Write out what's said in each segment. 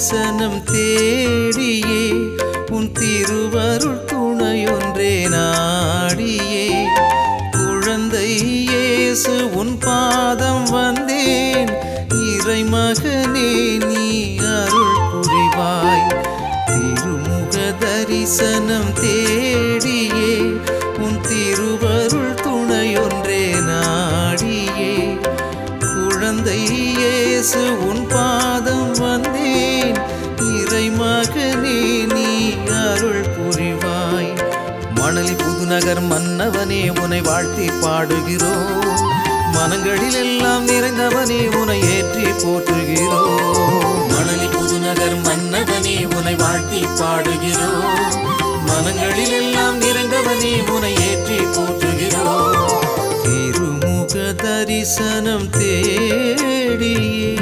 தரிசனம் தேடியே உன் திருவருள் துணையொன்றே நாடியே குழந்தை இயேசு உன் பாதம் வந்தேன் இறைமகனே நீ அருள் புரிவாய் திருமுக தரிசனம் தேடியே உன் திருவருள் துணையொன்றே நாடியே குழந்தை இயேசு உன் பாதம் வந்தேன் இறைமகனே நீ அருள் புரிவாய் மணலி புதுநகர் மன்னவனே உனை வாழ்த்தி பாடுகிறோம் மனங்களில் எல்லாம் நிறைந்தவனே உனை ஏற்றி போற்றுகிறோம் மணலி புதுநகர் மன்னவனே உனை வாழ்த்தி பாடுகிறோம் மனங்களில் எல்லாம் நிறைந்தவனே உனை ஏற்றி போற்றுகிறோம் திருமுக தரிசனம் தேடியே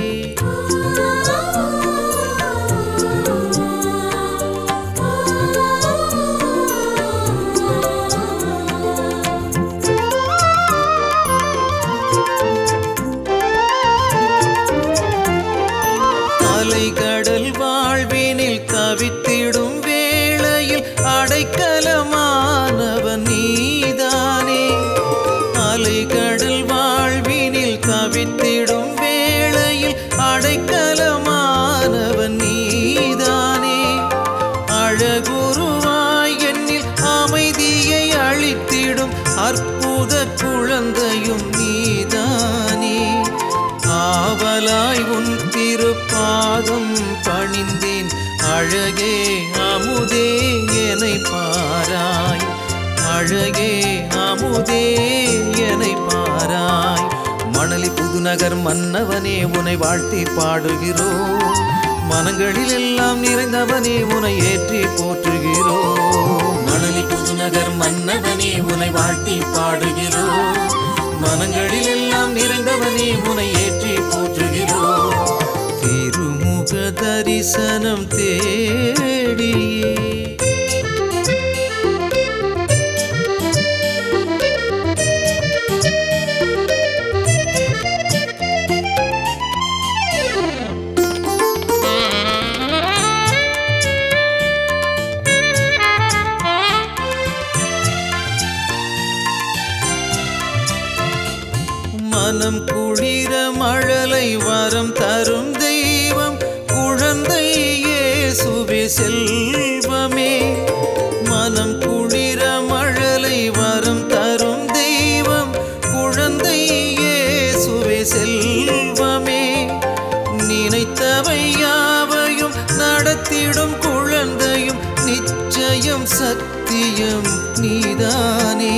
அலைகடல் வாழ்வினில் தவித்திடும் வேளையில் அடைக்கலமானவன் நீதானே அலைகடல் வாழ்வினில் தவித்திடும் வேளையில் அடைக்கலமானவன் நீதானே அழகுருவாய் என்னில் அமைதியை அளித்திடும் அற்புத குழந்தையும் நீதானே ஆவலாய் உன் திருப்பாதம் பணிந்தேன் அழகே அமுதே என்னை பாராய் அழகே அமுதே என்னை பாராய் மணலி புதுநகர் மன்னவனே உனை வாழ்த்தி பாடுகிறோம் மனங்களில் எல்லாம் நிறைந்தவனே உனை ஏற்றி போற்றுகிறோம் மணலி புதுநகர் மன்னவனே உனை வாழ்த்தி பாடுகிறோம் மனங்களில் எல்லாம் நிறைந்தவனே உனை ஏற்றி போற்றுகிறோம் திருமுக தரிசனம் தேடியே மனம் குளிர மழலை வரம் தரும் தெய்வம் குழந்தை இயேசுவே செல்வமே மனம் குளிர மழலை வரம் தரும் தெய்வம் குழந்தை இயேசுவே செல்வமே நினைத்தவை யாவையும் நடத்திடும் குழந்தையும் நிச்சயம் சத்தியம் நீதானே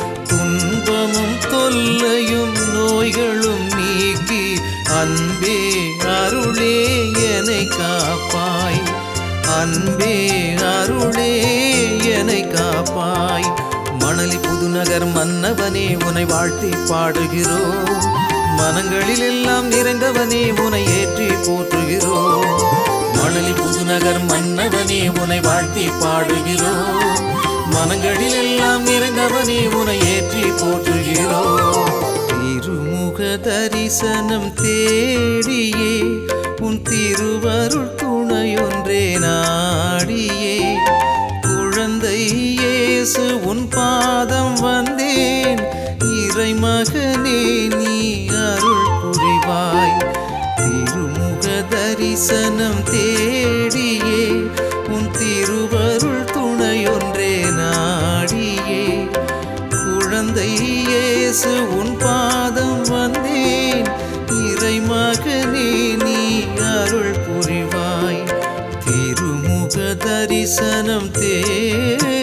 துன்பமும் தொல்லையும் நோய்களும் நீக்கி அன்பே அருளே என்னை காப்பாய் அன்பே அருளே என்னை காப்பாய் மணலி புதுநகர் மன்னவனே உனை வாழ்த்தி பாடுகிறோம் மனங்களில் எல்லாம் நிறைந்தவனே உனை ஏற்றி போற்றுகிறோம் மணலி புதுநகர் மன்னவனே உனை வாழ்த்தி பாடுகிறோம் மனங்களில் எல்லாம் நிறைந்தவனே உனை ஏற்றி போற்றுகிறோம் திருமுக தரிசனம் தேடியே உன் திருவருள் துணையொன்றே நாடியே குழந்தை இயேசு உன் பாதம் வந்தேன் இறைமகனே நீ அருள் புரிவாய் திருமுக தரிசனம் தேடியே உன் திருவருள் துணையொன்றே நாடியே குழந்தை இயேசு உன் பாதம் வந்தேன் இறைமகனே நீ அருள் புரிவாய் திருமுக தரிசனம் தே